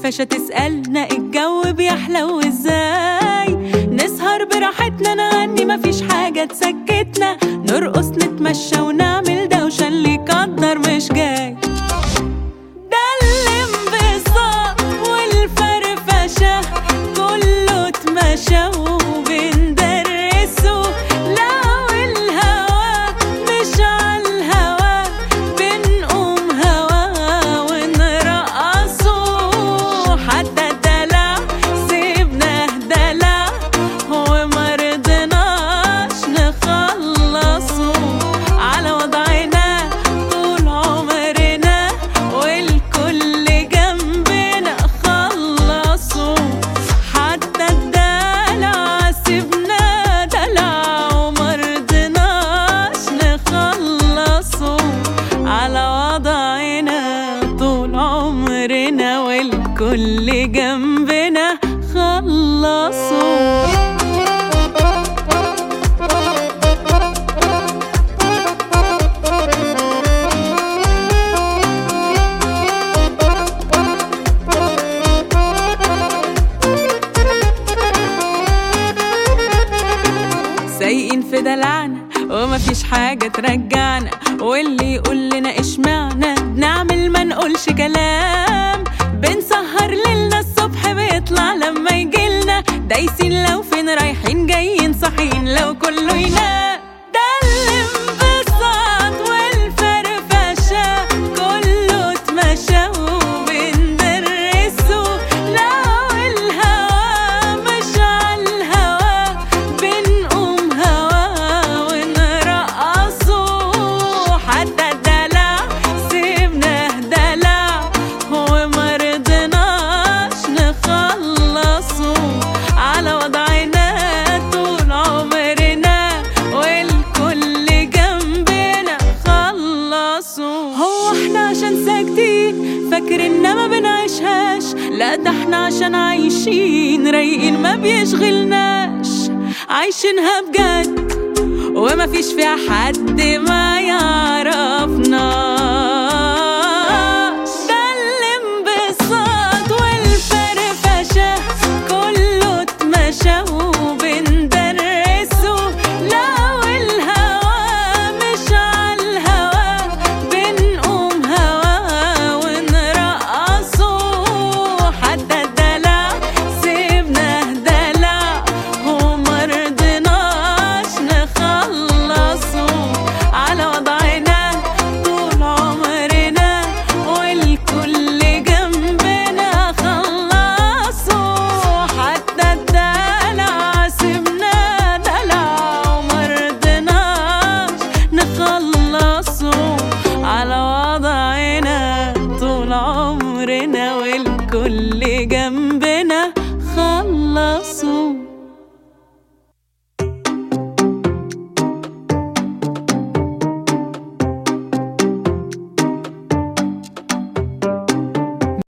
فرفشة تسألنا الجو بيحلو ازاي نسهر براحتنا نغني مفيش حاجة تسكتنا نرقص نتمشى ونعمل دوشة اللي يقدر مش جاي ده الانبساط والفرفشة كله اتمشى وبندرسه لو الهوا مش عالهوا بنقوم هوا ونرقصه حتى الدلع سيبناه دلع ومرضناش نخلصه على وضعنا طول عمرنا والكل جنبنا خلصوا حتى الدلع سيبنا دلع ومرضناش نخلصه على وضعنا طول عمرنا والكل جنبنا خلصوا سايقين في دلعنا ومفيش حاجة ترجعنا واللي يقول لنا اشمعنا نعمل ما نقولش كلام بنسهر ليلنا الصبح بيطلع لما يجيلنا دايسين لو فين رايحين جايين صاحيين لو كله ينام ده الانبساط والفرفشة كله اتمشى وبندرسه لو الهوا مش عالهوا بنقوم هوا ونرقصه حتى الدلع سيبناه دلع ومرضناش نخلصه على وضعنا طول عمرنا والكل جنبنا خلصوا هو احنا عشان ساكتين فاكرنا ما بنعيشهاش لا ده احنا عشان عايشين رايقين ما بيشغلناش عايشينها بجد وما فيش فيها حد ما يعرفناش ده الانبساط والفرفشة كله اتمشى وبندرسه لو الهوا مش عالهوا بنقوم هوا ونرقصه حتى الدلع سيبناه دلع ومرضناش نخلصه على وضعنا طول عمرنا والكل جنبنا خلصوا حتى الدلع سيبنا دلع ومرضناش نخلصه على وضعنا طول عمرنا والكل جنبنا خلصوا